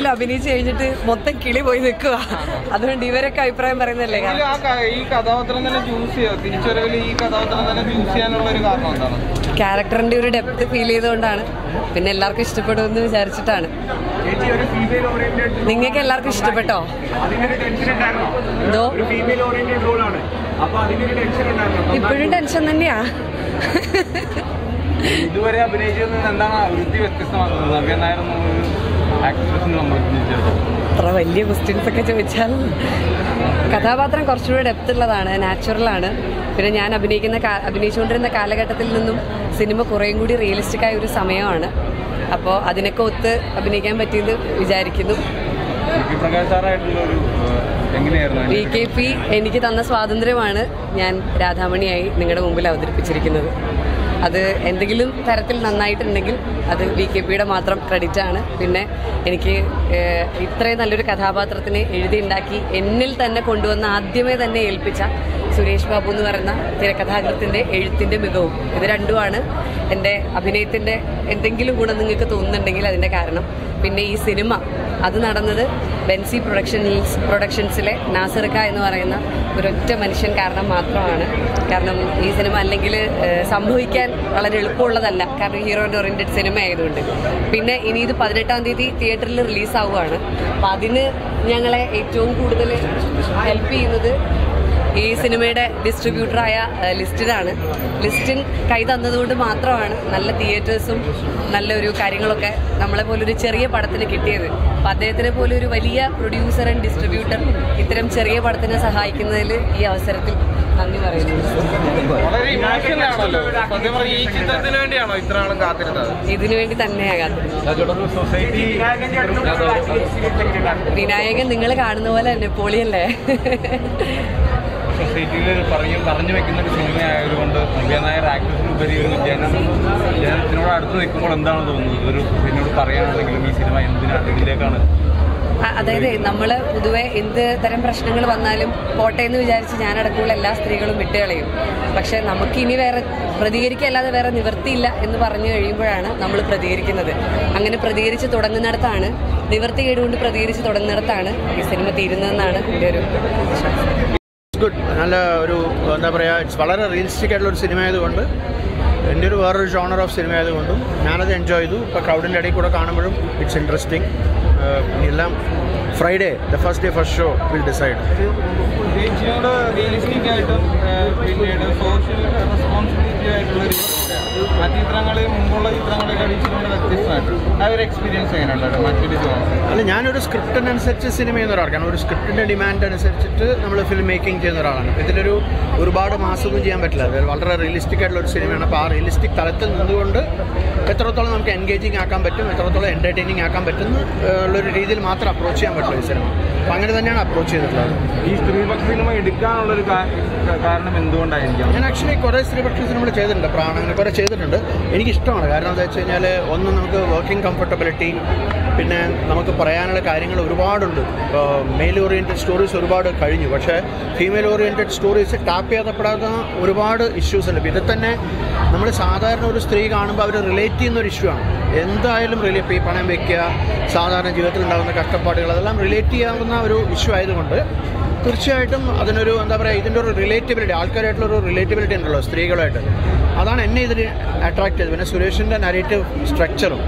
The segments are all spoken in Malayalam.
സിനിമയിൽ അഭിനയിച്ച് കഴിഞ്ഞിട്ട് മൊത്തം കിളി പോയി നിൽക്കുക അതുകൊണ്ട് ഇവരൊക്കെ അഭിപ്രായം പറയുന്നല്ലേ എങ്കിലും ആ ക- ഈ കഥാപാത്രം തന്നെ ചൂസ് ചെയ്യുക തിരിച്ചുവരവിൽ ഈ കഥാപാത്രം തന്നെ ചൂസ് ചെയ്യാനുള്ള ഒരു കാരണം എന്താണ് ക്യാരക്ടറിന്റെ ഒരു ഡെപ്ത് ഫീൽ ചെയ്തുകൊണ്ടാണ് പിന്നെ എല്ലാവർക്കും ഇഷ്ടപ്പെടുമെന്ന് വിചാരിച്ചിട്ടാണ് ചേച്ചി ഒരു ഫീമെയിൽ ഓറിയന്റഡ് നിങ്ങൾക്ക് എല്ലാവർക്കും ഇഷ്ടപ്പെട്ടോ അതിനൊരു ടെൻഷൻ ഉണ്ടായിരുന്നോ എന്തോ ഒരു ഫീമെയിൽ ഓറിയന്റഡ് റോളാണ് അപ്പൊ അതിനൊരു ടെൻഷൻ ഉണ്ടായിരുന്നോ ഇപ്പോഴും ടെൻഷൻ തന്നെയാ ഇതുവരെ അഭിനയിച്ചതിൽ നിന്ന് എന്താണ് വൃത്തി വ്യത്യസ്തമാക്കുന്നത് നവ്യ നായർ ആക്ട്രസിന് നമ്മൾ ചിന്തിച്ചിടത്തോളം അത്ര വലിയ ക്വസ്റ്റ്യൻസ് ഒക്കെ ചോദിച്ചാൽ കഥാപാത്രം കുറച്ചുകൂടെ ഡെപ്ത് ഉള്ളതാണ് നാച്ചുറലാണ് പിന്നെ ഞാൻ അഭിനയിക്കുന്ന കാ- അഭിനയിച്ചുകൊണ്ടിരുന്ന കാലഘട്ടത്തിൽ നിന്നും സിനിമ കുറേയും കൂടി റിയലിസ്റ്റിക് ആയ ഒരു സമയമാണ് അപ്പോൾ അതിനൊക്കെ ഒത്ത് അഭിനയിക്കാൻ പറ്റിയെന്ന് വിചാരിക്കുന്നു വിക്കി പ്രകാശ് സാറായിട്ടുള്ള ഒരു എങ്ങനെയായിരുന്നു വി കെ പി എനിക്ക് തന്ന സ്വാതന്ത്ര്യമാണ് ഞാൻ രാധാമണിയായി നിങ്ങളുടെ മുമ്പിൽ അവതരിപ്പിച്ചിരിക്കുന്നത് അത് എന്തെങ്കിലും തരത്തിൽ നന്നായിട്ടുണ്ടെങ്കിൽ അത് വി കെ പിയുടെ മാത്രം ക്രെഡിറ്റ് ആണ് പിന്നെ എനിക്ക് ഏഹ്, ഇത്രയും നല്ലൊരു കഥാപാത്രത്തിനെ എഴുതിയുണ്ടാക്കി എന്നിൽ തന്നെ കൊണ്ടുവന്ന് ആദ്യമേ തന്നെ ഏൽപ്പിച്ച സുരേഷ് ബാബു എന്ന് പറയുന്ന തിരക്കഥാകൃത്തിൻ്റെ എഴുത്തിൻ്റെ മികവും ഇത് രണ്ടുമാണ് എൻ്റെ അഭിനയത്തിൻ്റെ എന്തെങ്കിലും ഗുണം നിങ്ങൾക്ക് തോന്നുന്നുണ്ടെങ്കിൽ അതിൻ്റെ കാരണം പിന്നെ ഈ സിനിമ അത് നടന്നത് ബെൻസി പ്രൊഡക്ഷൻസ് പ്രൊഡക്ഷൻസിലെ നാസിർക്ക എന്ന് പറയുന്ന ഒരൊറ്റ മനുഷ്യൻ കാരണം മാത്രമാണ് കാരണം ഈ സിനിമ അല്ലെങ്കിൽ ഏഹ്, സംഭവിക്കാൻ വളരെ എളുപ്പമുള്ളതല്ല കാരണം ഹീറോയിൻ്റെ ഓറിയൻറ്റഡ് സിനിമ ആയതുകൊണ്ട് പിന്നെ ഇനി ഇത് പതിനെട്ടാം തീയതി തിയേറ്ററിൽ റിലീസാവുകയാണ് അപ്പം അതിന് ഞങ്ങളെ ഏറ്റവും കൂടുതൽ ഹെൽപ്പ് ചെയ്യുന്നത് ഈ സിനിമയുടെ ഡിസ്ട്രിബ്യൂട്ടറായ ഏഹ്, ലിസ്റ്റിനാണ് ലിസ്റ്റിൻ കൈ തന്നതുകൊണ്ട് മാത്രമാണ് നല്ല തിയേറ്റേഴ്സും നല്ലൊരു കാര്യങ്ങളൊക്കെ നമ്മളെ പോലൊരു ചെറിയ പടത്തിന് കിട്ടിയത് അപ്പം അദ്ദേഹത്തിനെ പോലെ ഒരു വലിയ പ്രൊഡ്യൂസർ ആൻഡ് ഡിസ്ട്രിബ്യൂട്ടർ ഇത്തരം ചെറിയ പടത്തിനെ സഹായിക്കുന്നതിൽ ഈ അവസരത്തിൽ നന്ദി പറയുന്നു വളരെ ഇമോഷണൽ ആണല്ലോ സത്യം പറഞ്ഞാൽ ഈ ചിത്രത്തിന് വേണ്ടിയാണോ ഇത്ര ആളും കാത്തിരുന്നത് ഇതിനു വേണ്ടി തന്നെയാകാത്തത് സൊസൈറ്റി വിനായകൻ നിങ്ങൾ കാണുന്ന പോലെ തന്നെ പൊളിയല്ലേ സൊസൈറ്റിയിൽ പറയും പറഞ്ഞു വെക്കുന്ന ഒരു സിനിമ ആയതുകൊണ്ട് നവ്യ നായർ ആക്ട്രസിന് ഉപരി ഒരു ജനം ജനത്തിനോട് അടുത്ത് നിൽക്കുമ്പോൾ എന്താണ് തോന്നുന്നത് ഒരു സൊസൈറ്റിനോട് പറയുകയാണെങ്കിലും ഈ സിനിമ എന്തിനാണ് ഇതിലേക്കാണ് അ- അതായത് നമ്മൾ പൊതുവെ എന്ത് തരം പ്രശ്നങ്ങൾ വന്നാലും പോട്ടെ എന്ന് വിചാരിച്ച് ഞാനടക്കമുള്ള എല്ലാ സ്ത്രീകളും വിട്ടുകളയും പക്ഷെ നമുക്ക് ഇനി വേറെ പ്രതികരിക്കല്ലാതെ വേറെ നിവൃത്തിയില്ല എന്ന് പറഞ്ഞു കഴിയുമ്പോഴാണ് നമ്മൾ പ്രതികരിക്കുന്നത് അങ്ങനെ പ്രതികരിച്ച് തുടങ്ങുന്നിടത്താണ് നിവൃത്തി കേടുകൊണ്ട് പ്രതികരിച്ച് തുടങ്ങുന്നിടത്താണ് ഈ സിനിമ തീരുന്നതെന്നാണ് എൻ്റെ ഒരു വിശ്വാസം ഗുഡ് നല്ല ഒരു എന്താ പറയുക ഇറ്റ്സ് വളരെ റിയലിസ്റ്റിക് ആയിട്ടുള്ള ഒരു സിനിമ ആയതുകൊണ്ട് എൻ്റെ ഒരു വേറൊരു ജോണർ ഓഫ് സിനിമ ആയതുകൊണ്ടും ഞാനത് എൻജോയ് ചെയ്തു ഇപ്പോൾ ക്രൗഡിൻ്റെ ഇടയിൽ കൂടെ കാണുമ്പോഴും ഇറ്റ്സ് ഇൻട്രസ്റ്റിംഗ് എല്ലാം Friday the first day first show will decide ചേച്ചിയോട് റിയലിസ്റ്റിക് ആയിട്ടും ഏഹ്, പിന്നീട് സോഷ്യൽ റെസ്പോൺസിബിലിറ്റി ആയിട്ടുള്ള ഒരു ചിത്രമാണ്. മറ്റ് ചിത്രങ്ങളിൽ മുമ്പുള്ള ചിത്രങ്ങളെ ഇച്ചിരി വ്യത്യസ്തമായിട്ട് ആ ഒരു എക്സ്പീരിയൻസ് എങ്ങനെയുണ്ടായിരുന്നു മറ്റൊരു ജോണർ അല്ല ഞാനൊരു സ്ക്രിപ്റ്റിനനുസരിച്ച് സിനിമ ചെയ്യുന്ന ഒരാൾക്കാണ് ഒരു സ്ക്രിപ്റ്റിൻ്റെ ഡിമാൻഡ് അനുസരിച്ചിട്ട് നമ്മൾ ഫിലിം മേക്കിംഗ് ചെയ്യുന്ന ഒരാളാണ് ഇതിലൊരു ഒരുപാട് മാസമൊന്നും ചെയ്യാൻ പറ്റില്ല അത് വളരെ റിയലിസ്റ്റിക് ആയിട്ടുള്ള ഒരു സിനിമയാണ് അപ്പോൾ ആ റിയലിസ്റ്റിക് തലത്തിൽ നിന്നുകൊണ്ട് എത്രത്തോളം നമുക്ക് എൻഗേജിങ് ആക്കാൻ പറ്റും എത്രത്തോളം എൻ്റർടൈനിങ് ആക്കാൻ പറ്റും ഉള്ളൊരു രീതിയിൽ മാത്രം അപ്രോച്ച് ചെയ്യാൻ പറ്റുള്ളൂ ഈ സിനിമ അപ്പോൾ അങ്ങനെ തന്നെയാണ് അപ്രോച്ച് ചെയ്തിട്ടുള്ളത് ഈ സ്ത്രീപക്ഷ സിനിമ എടുക്കാനുള്ളൊരു കാ- കാരണം എന്തുകൊണ്ടായിരിക്കാം ഞാൻ ആക്ച്വലി കുറേ സ്ത്രീപക്ഷ സിനിമകൾ ചെയ്തിട്ടുണ്ട് പ്രാണം അങ്ങനെ കുറേ ചെയ്തിട്ടുണ്ട് എനിക്കിഷ്ടമാണ് കാരണം എന്താ വെച്ച് കഴിഞ്ഞാൽ ഒന്ന് നമുക്ക് വർക്കിംഗ് കംഫർട്ടബിലിറ്റി പിന്നെ നമുക്ക് പറയാനുള്ള കാര്യങ്ങൾ ഒരുപാടുണ്ട് ഇപ്പോൾ മെയിൽ ഓറിയൻറ്റഡ് സ്റ്റോറീസ് ഒരുപാട് കഴിഞ്ഞു പക്ഷേ ഫീമെയിൽ ഓറിയൻറ്റഡ് സ്റ്റോറീസ് ടാപ്പ് ചെയ്യപ്പെടാത്ത ഒരുപാട് ഇഷ്യൂസ് ഉണ്ട് ഇത് തന്നെ നമ്മൾ സാധാരണ ഒരു സ്ത്രീ കാണുമ്പോൾ അവർ റിലേറ്റ് ചെയ്യുന്ന ഒരു ഇഷ്യൂ ആണ് എന്തായാലും റിലേറ്റ് ഈ പണം വയ്ക്കുക സാധാരണ ജീവിതത്തിൽ ഉണ്ടാകുന്ന കഷ്ടപ്പാടുകൾ അതെല്ലാം റിലേറ്റ് ചെയ്യാവുന്ന ഒരു ഇഷ്യൂ ആയതുകൊണ്ട് തീർച്ചയായിട്ടും അതിനൊരു എന്താ പറയുക ഇതിൻ്റെ ഒരു റിലേറ്റബിലിറ്റി ആൾക്കാരായിട്ടുള്ള ഒരു റിലേറ്റബിലിറ്റി ഉണ്ടല്ലോ സ്ത്രീകളായിട്ട് അതാണ് എന്നെ ഇതിൽ അട്രാക്ട് ചെയ്തത് പിന്നെ സുരേഷിൻ്റെ നരേറ്റീവ് സ്ട്രക്ചറും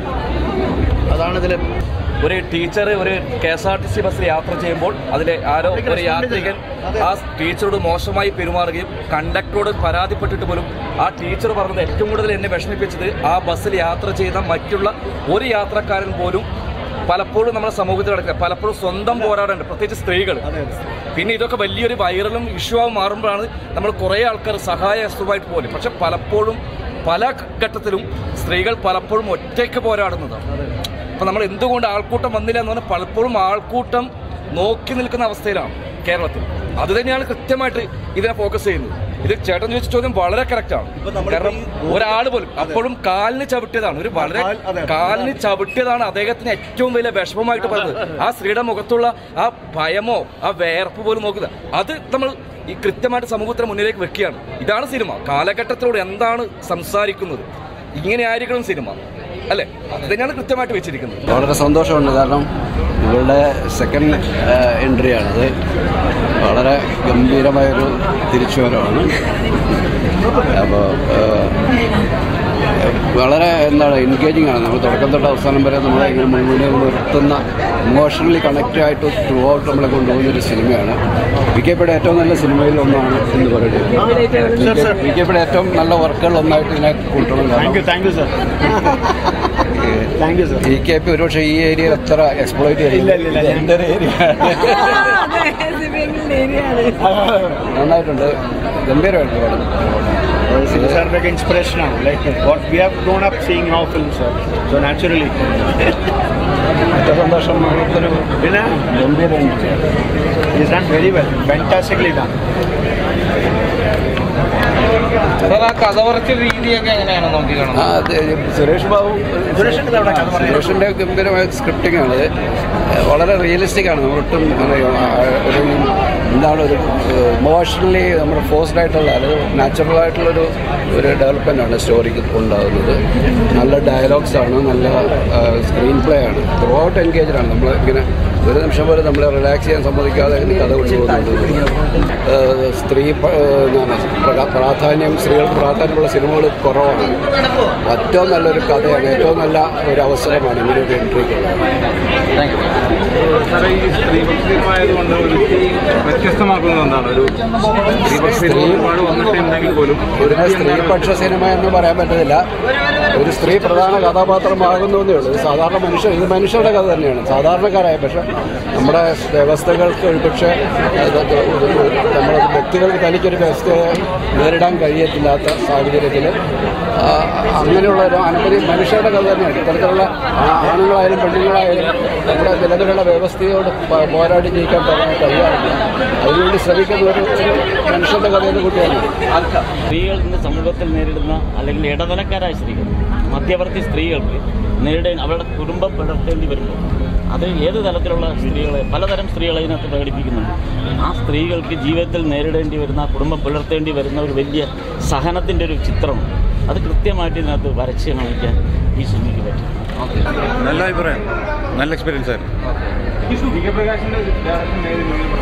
അതാണ് ഇതിൽ ഒരു ടീച്ചർ ഒരു K S R T C ബസ്സിൽ യാത്ര ചെയ്യുമ്പോൾ അതിലെ ആരോ ഒരു യാത്രികൻ ആ ടീച്ചറോട് മോശമായി പെരുമാറുകയും കണ്ടക്ടറോട് പരാതിപ്പെട്ടിട്ട് പോലും ആ ടീച്ചർ പറഞ്ഞത് ഏറ്റവും കൂടുതൽ എന്നെ വിഷമിപ്പിച്ചത് ആ ബസ്സിൽ യാത്ര ചെയ്യുന്ന മറ്റുള്ള ഒരു യാത്രക്കാരൻ പോലും പലപ്പോഴും നമ്മുടെ സമൂഹത്തിൽ നടക്കുക പലപ്പോഴും സ്വന്തം പോരാടുണ്ട് പ്രത്യേകിച്ച് സ്ത്രീകൾ പിന്നെ ഇതൊക്കെ വലിയൊരു വൈറലും ഇഷ്യൂ ആയി മാറുമ്പോഴാണ് നമ്മൾ കുറേ ആൾക്കാർ സഹായ വസ്തുവായിട്ട് പോലും പക്ഷെ പലപ്പോഴും പല ഘട്ടത്തിലും സ്ത്രീകൾ പലപ്പോഴും ഒറ്റയ്ക്ക് പോരാടുന്നതാണ് അപ്പൊ നമ്മൾ എന്തുകൊണ്ട് ആൾക്കൂട്ടം വന്നില്ല എന്ന് പറഞ്ഞാൽ പലപ്പോഴും ആൾക്കൂട്ടം നോക്കി നിൽക്കുന്ന അവസ്ഥയിലാണ് കേരളത്തിൽ അത് തന്നെയാണ് കൃത്യമായിട്ട് ഇതിനെ ഫോക്കസ് ചെയ്യുന്നത് ഇത് ചേട്ടൻ ചോദിച്ച ചോദ്യം വളരെ കറക്റ്റാണ് കാരണം ഒരാൾ പോലും അപ്പോഴും കാലിന് ചവിട്ടിയതാണ് ഒരു വളരെ കാലിന് ചവിട്ടിയതാണ് അദ്ദേഹത്തിന് ഏറ്റവും വലിയ വിഷമമായിട്ട് പറഞ്ഞത് ആ സ്ത്രീയുടെ മുഖത്തുള്ള ആ ഭയമോ ആ വേർപ്പ് പോലും നോക്കുക അത് നമ്മൾ ഈ കൃത്യമായിട്ട് സമൂഹത്തിന് മുന്നിലേക്ക് വെക്കുകയാണ് ഇതാണ് സിനിമ കാലഘട്ടത്തിലൂടെ എന്താണ് സംസാരിക്കുന്നത് ഇങ്ങനെ ആയിരിക്കണം സിനിമ അല്ലേ അത് തന്നെയാണ് കൃത്യമായിട്ട് വെച്ചിരിക്കുന്നത് വളരെ സന്തോഷമുണ്ട് കാരണം ഇവളുടെ സെക്കൻഡ് എൻട്രിയാണത് വളരെ ഗംഭീരമായൊരു തിരിച്ചുവരവാണ് അപ്പോൾ വളരെ എന്താണ് എൻഗേജിങ് ആണ് നമ്മൾ തുടക്കം തൊട്ട് അവസാനം വരെ നമ്മളെ ഇങ്ങനെ മുന്നിൽ നിർത്തുന്ന ഇമോഷണലി കണക്റ്റഡ് ആയിട്ട് ത്രൂ ഔട്ട് നമ്മളെ കൊണ്ടുപോകുന്ന ഒരു സിനിമയാണ് വി കെ പിയുടെ ഏറ്റവും നല്ല സിനിമയിൽ ഒന്നാണ് എന്ന് പറയുന്നത് വി കെ പിയുടെ ഏറ്റവും നല്ല വർക്കുകൾ ഒന്നായിട്ട് ഇതിനെ കൂട്ടണം കാരണം thank you sir thank you sir E K P ഒരുപക്ഷെ ഈ ഏരിയ അത്ര എക്സ്പ്ലോയിറ്റ് ചെയ്യില്ല എൻ്റെ ഒരു ഏരിയ നന്നായിട്ടുണ്ട് ഗംഭീരമായിട്ട് പാടുന്നു സാറിൻ്റെ ഒക്കെ ഇൻസ്പിറേഷൻ ആണ് like what we have grown up seeing how film sir so naturally ഏറ്റവും സന്തോഷം നമുക്കൊരു പിന്നെ ഗംഭീര is done very well fantastically done sir ആ കഥ പറച്ച രീതിയൊക്കെ എങ്ങനെയാണ് നോക്കി ആ കാണുന്നത് അതെ സുരേഷ് ബാബു സുരേഷിന്റെ അവിടെ കഥ പറയാം. സുരേഷിന്റെ ഗംഭീരമായ സ്ക്രിപ്റ്റിംഗ് ആണ് വളരെ റിയലിസ്റ്റിക് ആണ് നമ്മളൊട്ടും അങ്ങനെ, ആ, ഒരു എന്താണ് ഒരു ഇമോഷണലി നമ്മൾ ഫോഴ്സ്ഡ് ആയിട്ടുള്ള അല്ലെങ്കിൽ നാച്ചുറൽ ആയിട്ടുള്ളൊരു ഒരു ഡെവലപ്മെൻ്റ് ആണ് സ്റ്റോറിക്ക് ഉണ്ടാകുന്നത് നല്ല ഡയലോഗ്സ് ആണ് നല്ല സ്ക്രീൻ പ്ലേ ആണ് ത്രൂ ഔട്ട് എൻഗേജ്ഡ് ആണ് നമ്മൾ ഇങ്ങനെ ഒരു നിമിഷം പോലും നമ്മളെ റിലാക്സ് ചെയ്യാൻ സമ്മതിക്കാതെ ഇങ്ങനെ കഥ കൊണ്ടുപോകുന്നുണ്ട് ഏഹ് സ്ത്രീ പ- ഏഹ് എന്താണ് പ്ര- പ്രാധാന്യം സ്ത്രീകൾക്ക് പ്രാധാന്യമുള്ള സിനിമകൾ കുറവാണ് ഏറ്റവും നല്ലൊരു കഥയാണ് ഏറ്റവും നല്ല ഒരു അവസരമാണ് ഇങ്ങനെ ഒരു എൻട്രിക്കുള്ളത് സാറേ ഈ സ്ത്രീപക്ഷ സിനിമ ആയതുകൊണ്ട് ഒരു വ്യത്യസ്തമാക്കുന്നത് എന്താണ് ഒരു സ്ത്രീപക്ഷ സിനിമ ഒരുപാട് വന്നിട്ടുണ്ടെങ്കിൽ പോലും ഒരു ഇതിനെ സ്ത്രീപക്ഷ സിനിമ എന്ന് പറയാൻ പറ്റത്തില്ല ഒരു സ്ത്രീ പ്രധാന കഥാപാത്രമാകുന്നു എന്നേ ഉള്ളൂ ഇത് സാധാരണ മനുഷ്യർ ഇത് മനുഷ്യരുടെ കഥ തന്നെയാണ് സാധാരണക്കാരായ പക്ഷെ നമ്മുടെ വ്യവസ്ഥകൾക്ക് ഒരുപക്ഷെ അത് നമ്മുടെ വ്യക്തികൾക്ക് തനിക്കൊരു വ്യവസ്ഥയെ നേരിടാൻ കഴിയത്തില്ലാത്ത സാഹചര്യത്തിൽ അങ്ങനെയുള്ള ഒരു അനവധി മനുഷ്യരുടെ കഥ തന്നെയാണ് ഇത്തരത്തിലുള്ള ആ- ആണുങ്ങളായാലും പെണ്ണുങ്ങളായാലും നമ്മുടെ നിലവിലുള്ള വ്യവസ്ഥയോട് പ- പോരാടി ജയിക്കാൻ പറയാൻ കഴിയാറില്ല അതിനുവേണ്ടി ശ്രമിക്കുന്ന ഒരു ഒരു മനുഷ്യരുടെ കഥയെന്ന് കൂട്ടിയാണ് സ്ത്രീകൾ ഇന്ന് സമൂഹത്തിൽ നേരിടുന്ന അല്ലെങ്കിൽ ഇടനിലക്കാരായ സ്ത്രീകൾ മധ്യവർത്തി സ്ത്രീകൾക്ക് നേരിടേ അവരുടെ കുടുംബം പുലർത്തേണ്ടി വരുമ്പോൾ അത് ഏത് തലത്തിലുള്ള സ്ത്രീകളെ പലതരം സ്ത്രീകളെ ഇതിനകത്ത് പ്രകടിപ്പിക്കുന്നുണ്ട് ആ സ്ത്രീകൾക്ക് ജീവിതത്തിൽ നേരിടേണ്ടി വരുന്ന ആ കുടുംബം പുലർത്തേണ്ടി വരുന്ന ഒരു വലിയ സഹനത്തിൻ്റെ ഒരു ചിത്രം അത് കൃത്യമായിട്ട് ഇതിനകത്ത് വരച്ച് കാണിക്കാൻ ഈ സിനിമയ്ക്ക് പറ്റും നല്ല അഭിപ്രായം നല്ല എക്സ്പീരിയൻസ് ആയിരുന്നു വി കെ പ്രകാശിന്റെ ഡയറക്ഷൻ ഏത്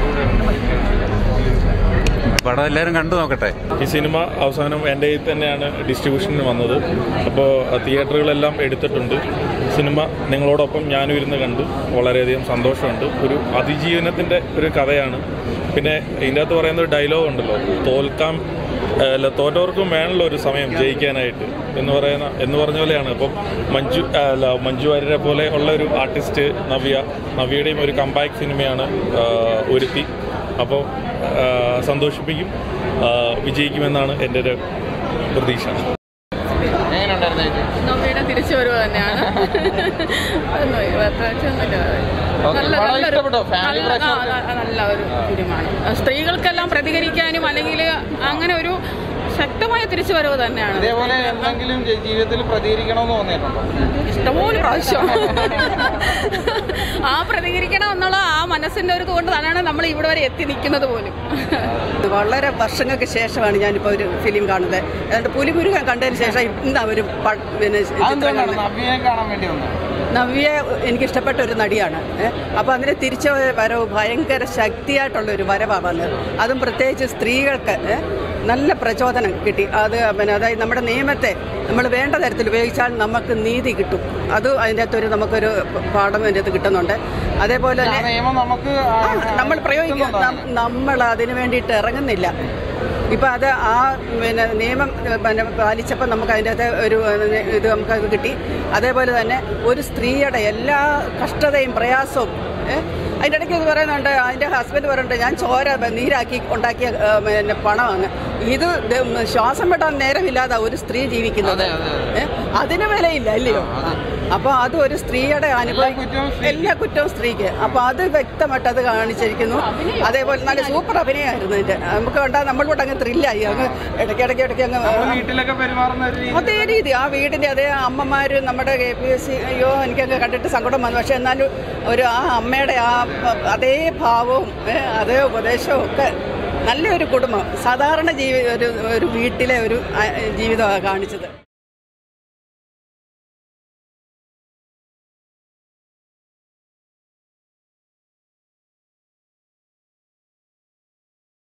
പടം എല്ലാവരും കണ്ടു നോക്കട്ടെ ഈ സിനിമ അവസാനം എൻ്റെ കയ്യിൽ തന്നെയാണ് ഡിസ്ട്രിബ്യൂഷന് വന്നത് അപ്പോൾ തിയേറ്ററുകളെല്ലാം എടുത്തിട്ടുണ്ട് സിനിമ നിങ്ങളോടൊപ്പം ഞാനും ഇരുന്ന് കണ്ടു വളരെയധികം സന്തോഷമുണ്ട് ഒരു അതിജീവനത്തിൻ്റെ ഒരു കഥയാണ് പിന്നെ ഇതിൻ്റെ അകത്ത് പറയുന്ന ഒരു ഡയലോഗ് ഉണ്ടല്ലോ തോൽക്കാം ഏഹ് അല്ല തോറ്റവർക്കും വേണമല്ലോ ഒരു സമയം ജയിക്കാനായിട്ട് എന്ന് പറയുന്ന എന്ന് പറഞ്ഞ പോലെയാണ് അപ്പം മഞ്ജു ഏഹ് അല്ല മഞ്ജു വാര്യരെ പോലെ ഉള്ള ഒരു ആർട്ടിസ്റ്റ് നവ്യ നവ്യയുടെയും ഒരു കമ്പാക്ട് സിനിമയാണ് ഏഹ് ഒരുത്തി അപ്പോൾ സന്തോഷിപ്പിക്കും ആ, വിജയിക്കുമെന്നാണ് എൻ്റെ ഒരു പ്രതീക്ഷ എങ്ങനെയുണ്ടായിരുന്നു ചേച്ചി? നവ്യയുടെ തിരിച്ചു വരവ് തന്നെയാണ് ഒന്നും ഇല്ല, പ്രത്യേകിച്ചൊന്നുമില്ല. ഓക്കേ, നല്ല വളരെ നല്ലൊരു ഇഷ്ടപ്പെട്ടോ? ഫാമിലി നല്ല- ആ, പ്രേക്ഷകർക്ക്? ആ, നല്ല ഒരു ഫിലിമാണ് സ്ത്രീകൾക്കെല്ലാം പ്രതികരിക്കാനും അല്ലെങ്കിൽ അങ്ങനെ ഒരു ശക്തമായ തിരിച്ചു വരവ് തന്നെയാണ് ഇതേപോലെ എന്തെങ്കിലും ജ- ജീവിതത്തിൽ പ്രതികരിക്കണമെന്ന് തോന്നിയിട്ടുണ്ടോ ഇഷ്ടംപോലെ പ്രാവശ്യം ആ പ്രതികരിക്കണം എന്നുള്ള ആ മനസ്സിന്റെ ഒരു കൊണ്ട് തന്നെയാണ് നമ്മൾ ഇവിടെ വരെ എത്തി നിൽക്കുന്നത് പോലും വളരെ വർഷങ്ങൾക്ക് ശേഷമാണ് ഞാനിപ്പോൾ ഒരു ഫിലിം കാണുന്നത് അതുകൊണ്ട് പുലിമുരുകൻ കണ്ടതിന് ശേഷം ഇന്ന് അവർ പിന്നെ ചിത്രം അതെന്താണ് കാണുന്നത് നവ്യനെ കാണാൻ വേണ്ടി വന്നത് നവ്യ എനിക്ക് ഇഷ്ടപ്പെട്ട ഒരു നടിയാണ് അപ്പോൾ അതിന് തിരിച്ച വരവ് ഭയങ്കര ശക്തിയായിട്ടുള്ള ഒരു വരവാണ് വന്നത് അതും പ്രത്യേകിച്ച് സ്ത്രീകൾക്ക് ഏ, നല്ല പ്രചോദനം കിട്ടി അത് പിന്നെ അതായത് നമ്മുടെ നിയമത്തെ നമ്മൾ വേണ്ട തരത്തിൽ ഉപയോഗിച്ചാൽ നമുക്ക് നീതി കിട്ടും അത് അതിൻ്റെ അകത്തൊരു നമുക്കൊരു പാഠം അതിൻ്റെ അകത്ത് കിട്ടുന്നുണ്ട് അതേപോലെ ആ തന്നെ നിയമം നമുക്ക് ആ, ആ, നമ്മൾ പ്രയോഗിക്കുക കിട്ടുന്നുണ്ടോ? നമ്മൾ അതിന് വേണ്ടിയിട്ട് ഇറങ്ങുന്നില്ല ഇപ്പം അത് ആ പിന്നെ നിയമം ഏ, പിന്നെ പാലിച്ചപ്പോൾ നമുക്ക് അതിൻ്റെ അകത്ത് ഒരു ഏ, ഇത് നമുക്കത് കിട്ടി അതേപോലെ തന്നെ ഒരു സ്ത്രീയുടെ എല്ലാ കഷ്ടതയും പ്രയാസവും ഏ, അതിൻ്റെ ഇടയ്ക്ക് ഇത് പറയുന്നുണ്ട് അതിൻ്റെ ഹസ്ബൻഡ് പറയുന്നുണ്ട് ഞാൻ ചോര ബ- നീരാക്കി ഉണ്ടാക്കിയ ഏ, പിന്നെ പണമാണ് ഇത് ദ- ശ്വാസം വിടാൻ നേരമില്ലാതെ ഒരു സ്ത്രീ ജീവിക്കുന്നത് അതെ, അതെ, ഏ, അതിന് വിലയില്ല അല്ലയോ അപ്പോൾ അത് ഒരു സ്ത്രീയുടെ അനുഭവം കുറ്റവും സ്ത്രീക്ക്. എല്ലാ കുറ്റവും സ്ത്രീക്ക് അപ്പോൾ അത് വ്യക്തമായിട്ട് അത് കാണിച്ചിരിക്കുന്നു അതേപോലെ നല്ല സൂപ്പർ അഭിനയമായിരുന്നു ഇതിന്റെ നമുക്ക് കണ്ടാൽ നമ്മളിവിടെ അങ്ങ് ത്രില്ലായി അങ്ങ് ഇടയ്ക്കിടയ്ക്ക് ഇടയ്ക്ക് അങ്ങ് നമ്മുടെ വീട്ടിലൊക്കെ പെരുമാറുന്ന ഒരു രീതി അതേ രീതി ആ വീടിന്റെ അതേ അമ്മമാര് നമ്മുടെ കെ പി എസ് സി അയ്യോ എനിക്കങ്ങ് കണ്ടിട്ട് സങ്കടം വന്നു പക്ഷെ എന്നാലും ഒരു ആ അമ്മയുടെ ആ അതേ ഭാവവും ഏ, അതേ ഉപദേശവും ഒക്കെ നല്ലൊരു കുടുംബം സാധാരണ ജീവി ഒരു ഒരു വീട്ടിലെ ഒരു ആ, ജീവിതമാണ് കാണിച്ചത്